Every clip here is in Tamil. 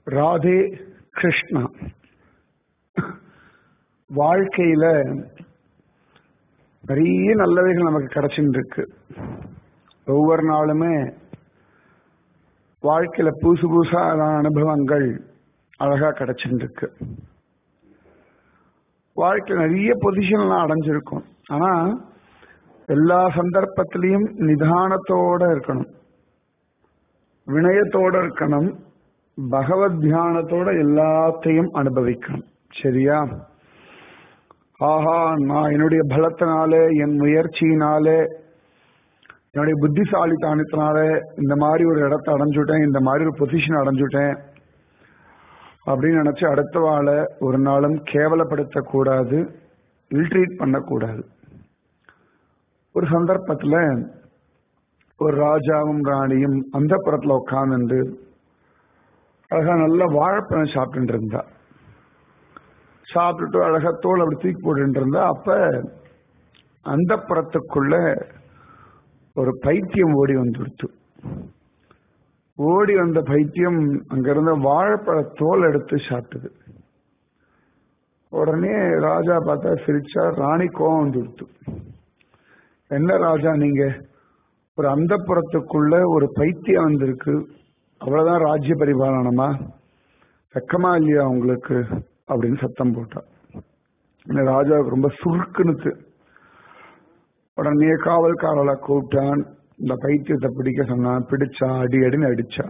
ராதே கிருஷ்ணா வாழ்க்கையில நிறைய நல்லவைகள் நமக்கு கிடைச்சிட்டு இருக்கு ஒவ்வொரு நாளுமே வாழ்க்கையில புதுசு புதுசான அனுபவங்கள் அழகா கிடைச்சிட்டு இருக்கு வாழ்க்கையில் நிறைய பொசிஷன்லாம் அடைஞ்சிருக்கும் ஆனா எல்லா சந்தர்ப்பத்திலையும் நிதானத்தோட இருக்கணும் வினயத்தோட இருக்கணும் பகவத் தியானத்தோட எல்லாத்தையும் அனுபவிக்கணும் சரியா ஆஹா நான் என்னுடைய பலத்தினாலே என் முயற்சியினாலே என்னுடைய புத்திசாலித்தனத்தினால இந்த மாதிரி ஒரு இடத்த அடைஞ்சுட்டேன் இந்த மாதிரி ஒரு பொசிஷன் அடைஞ்சுட்டேன் அப்படின்னு நினைச்சு அடுத்த வாழை ஒரு நாளும் கேவலப்படுத்தக்கூடாது இல்ட்ரீட் பண்ணக்கூடாது ஒரு சந்தர்ப்பத்துல ஒரு ராஜாவும் ராணியும் அந்த புறத்துல உட்காந்துண்டு அழகா நல்ல வாழைப்பழம் சாப்பிட்டு இருந்தா சாப்பிட்டுட்டு அழகா தோல் அப்படி தூக்கி போட்டு இருந்தா அப்ப அந்த புறத்துக்குள்ள ஒரு பைத்தியம் ஓடி வந்துடுத்து ஓடி வந்த பைத்தியம் அங்கிருந்த வாழைப்பழ தோல் எடுத்து சாப்பிட்டது உடனே ராஜா பார்த்தா சிரிச்சா ராணி கோவம் வந்துடுத்து என்ன ராஜா நீங்க ஒரு அந்த புறத்துக்குள்ள ஒரு பைத்தியம் வந்திருக்கு அவ்வளவுதான் ராஜ்ய பரிபாலனமா வெக்கமா இல்லையா உங்களுக்கு அப்படின்னு சத்தம் போட்டா ராஜாவுக்கு ரொம்ப சுருக்குனுச்சு உடனே காவல்காரர்களை கூப்பிட்டான் இந்த பைத்தியத்தை பிடிக்க சொன்னான் பிடிச்சா அடி அடின்னு அடிச்சா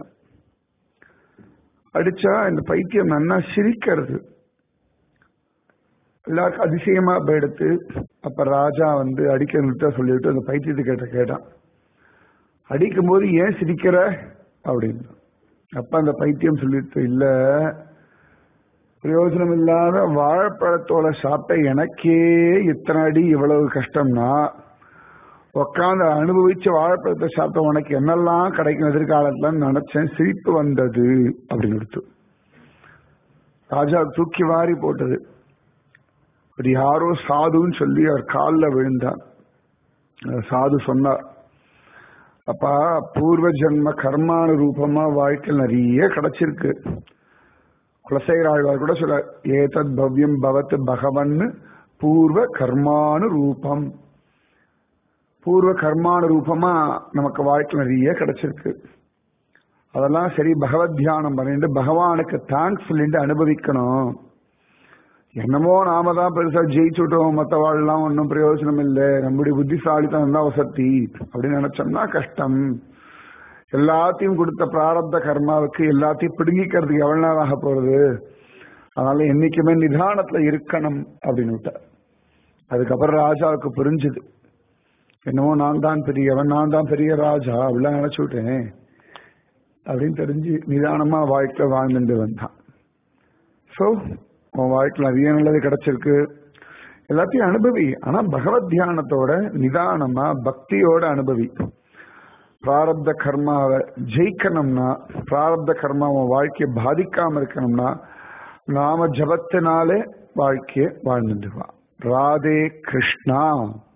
அடிச்சா இந்த பைத்தியம் நன்னா சிரிக்கிறது எல்லாருக்கும் அதிசயமா போயிடுத்து அப்ப ராஜா வந்து அடிக்க நிறுத்த சொல்லிட்டு அந்த பைத்தியத்தை கேட்ட கேட்டான் அடிக்கும் போது ஏன் சிரிக்கிற அப்படின்னு அப்ப அந்த பைத்தியம் சொல்லிட்டு இல்ல பிரயோஜனம் இல்லாத வாழைப்பழத்தோட சாப்பிட்ட எனக்கே இத்தனை அடி இவ்வளவு கஷ்டம்னா உட்காந்து அனுபவிச்சு வாழைப்பழத்தை சாப்பிட்ட உனக்கு என்னெல்லாம் கிடைக்கும் எதிர்காலத்துல நினைச்சேன் சிரிப்பு வந்தது அப்படின்னு எடுத்து ராஜா தூக்கி வாரி போட்டது அது யாரோ சாதுன்னு சொல்லி அவர் காலில் விழுந்தார் சாது சொன்னார் அப்பா பூர்வ ஜென்ம கர்மானு ரூபமா வாழ்க்கையில் நிறைய கிடைச்சிருக்கு குலசேகராழ்வார் கூட சொல்ல ஏதத் பவ்யம் பவத் பகவன் பூர்வ கர்மானு ரூபம் பூர்வ கர்மானு ரூபமா நமக்கு வாழ்க்கையில் நிறைய கிடைச்சிருக்கு அதெல்லாம் சரி பகவத் தியானம் பண்ணிட்டு பகவானுக்கு தேங்க்ஸ் சொல்லிட்டு அனுபவிக்கணும் என்னமோ நாம தான் பெருசா ஜெயிச்சுட்டோம் மற்றவாள்லாம் ஒன்றும் பிரயோஜனம் இல்லை நம்முடைய புத்திசாலித்தனம் தான் வசதி அப்படின்னு நினைச்சோம்னா கஷ்டம் எல்லாத்தையும் கொடுத்த பிராரப்த கர்மாவுக்கு எல்லாத்தையும் பிடுங்கிக்கிறதுக்கு எவ்வளவு நேரம் ஆக போறது அதனால என்னைக்குமே நிதானத்துல இருக்கணும் அப்படின்னு விட்டார் அதுக்கப்புறம் ராஜாவுக்கு புரிஞ்சுது என்னமோ நான் தான் பெரியவன் நான் தான் பெரிய ராஜா அப்படிலாம் நினைச்சு விட்டேன் அப்படின்னு தெரிஞ்சு நிதானமா வாழ்க்கை வாழ்ந்துட்டு வந்தான் ஸோ உன் வாழ்க்கையில் நிறைய நல்லது கிடைச்சிருக்கு எல்லாத்தையும் அனுபவி ஆனா பகவத் தியானத்தோட நிதானமா பக்தியோட அனுபவி பிராரப்த கர்மாவை ஜெயிக்கணும்னா பிராரப்த கர்மா உன் வாழ்க்கையை பாதிக்காம இருக்கணும்னா நாம ஜபத்தினாலே வாழ்க்கையை வாழ்ந்துடுவான் ராதே கிருஷ்ணா